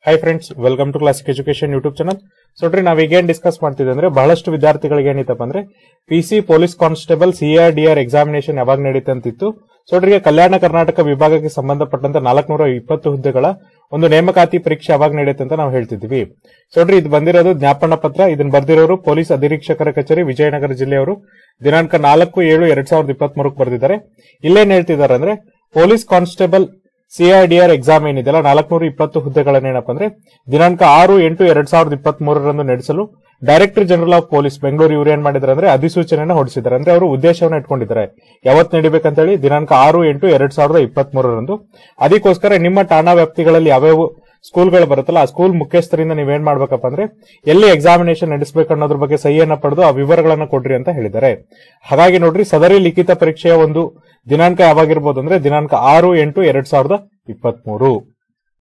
high friends welcome to Classic Education YouTube channel so ನೋಡ್ರಿ ನಾವ್ ಈಗ ಏನ್ ಡಿಸ್ಕಸ್ ಮಾಡ್ತಿದ್ದೆ ಅಂದ್ರೆ ಬಹಳಷ್ಟು ವಿದ್ಯಾರ್ಥಿಗಳಿಗೆ ಏನಿತ್ತಪ್ಪ ಅಂದ್ರೆ P C police constable CR D R examination ಯಾವಾಗ ನಡೀತೆ ಅಂತಿತ್ತು ಸೊ ನೋಡ್ರಿ ಈಗ ಕಲ್ಯಾಣ ಕರ್ನಾಟಕ ವಿಭಾಗಕ್ಕೆ ಸಂಬಂಧಪಟ್ಟಂತ ನಾಲ್ಕನೂರ ಇಪ್ಪತ್ತು ಹುದ್ದೆಗಳ ಒಂದು ನೇಮಕಾತಿ ಪರೀಕ್ಷೆ ಯಾವಾಗ ನಡೆಯುತ್ತೆ ಅಂತ ನಾವು ಹೇಳ್ತಿದ್ವಿ ಸೊ ನೋಡ್ರಿ ಇದು ಬಂದಿರೋದು ಜ್ಞಾಪನ ಪತ್ರ ಇದನ್ನ ಬರ್ದಿರೋರು ಪೊಲೀಸ್ ಅಧೀಕ್ಷಕರ ಕಚೇರಿ ವಿಜಯನಗರ ಜಿಲ್ಲೆಯವರು ದಿನಾಂಕ ನಾಲ್ಕು ಏಳು ಎರಡ್ ಸಾವಿರದ ಇಪ್ಪತ್ತ್ ಮೂರಕ್ಕೆ ಬರೆದಿದ್ದಾರೆ ಇಲ್ಲೇನ್ ಹೇಳ್ತಿದ್ದಾರೆ ಅಂದ್ರೆ ಪೊಲೀಸ್ ಕಾನ್ಸ್ಟೇಬಲ್ ಸಿಐಡಿಆರ್ ಎಕ್ಸಾಮ್ ಏನಿದೆಯಲ್ಲ ನಾಲ್ಕನೂರ ಇಪ್ಪತ್ತು ಹುದ್ದೆಗಳನ್ನೇನಪ್ಪ ಅಂದ್ರೆ ದಿನಾಂಕ ಆರು ಎಂಟು ಎರಡ್ ಸಾವಿರದ ಇಪ್ಪತ್ತ್ ಮೂರರಂದು ನಡೆಸಲು director general of police Bengaluru ಇವರು ಏನ್ ಮಾಡಿದ್ದಾರೆ ಅಂದ್ರೆ ಅಧಿಸೂಚನೆಯನ್ನು ಹೊರಡಿಸಿದ್ದಾರೆ ಅಂದ್ರೆ ಅವರು ಉದ್ದೇಶವನ್ನು ಇಟ್ಕೊಂಡಿದ್ದಾರೆ ಯಾವತ್ತು ನಡಿಬೇಕಂತ ಹೇಳಿ ದಿನಾಂಕ ಆರು ಎಂಟು ಎರಡ್ ಸಾವಿರದ ಇಪ್ಪತ್ತ್ ಮೂರರಂದು ಅದಕ್ಕೋಸ್ಕರ ನಿಮ್ಮ ಠಾಣಾ ವ್ಯಾಪ್ತಿಗಳಲ್ಲಿ ಯಾವ್ಯಾವ ಸ್ಕೂಲ್ಗಳು ಬರುತ್ತಲ್ಲ ಆ ಸ್ಕೂಲ್ ಮುಖ್ಯಸ್ಥರಿಂದ ನೀವೇನ್ ಮಾಡ್ಬೇಕಪ್ಪ ಅಂದ್ರೆ ಎಲ್ಲಿ ಎಕ್ಸಾಮಿನೇಷನ್ ನಡೆಸಬೇಕು ಅನ್ನೋದ್ರ ಬಗ್ಗೆ ಸಹಿಯನ್ನ ಪಡೆದು ಆ ವಿವರಗಳನ್ನ ಕೊಡ್ರಿ ಅಂತ ಹೇಳಿದ್ದಾರೆ ಹಾಗಾಗಿ ನೋಡ್ರಿ ಸದರಿ ಲಿಖಿತ ಪರೀಕ್ಷೆಯ ಒಂದು ದಿನಾಂಕ ಯಾವಾಗಿರ್ಬೋದು ಅಂದ್ರೆ ದಿನಾಂಕ ಆರು ಎಂಟು ಎರಡ್ ಸಾವಿರದ ಇಪ್ಪತ್ತ್ ಮೂರು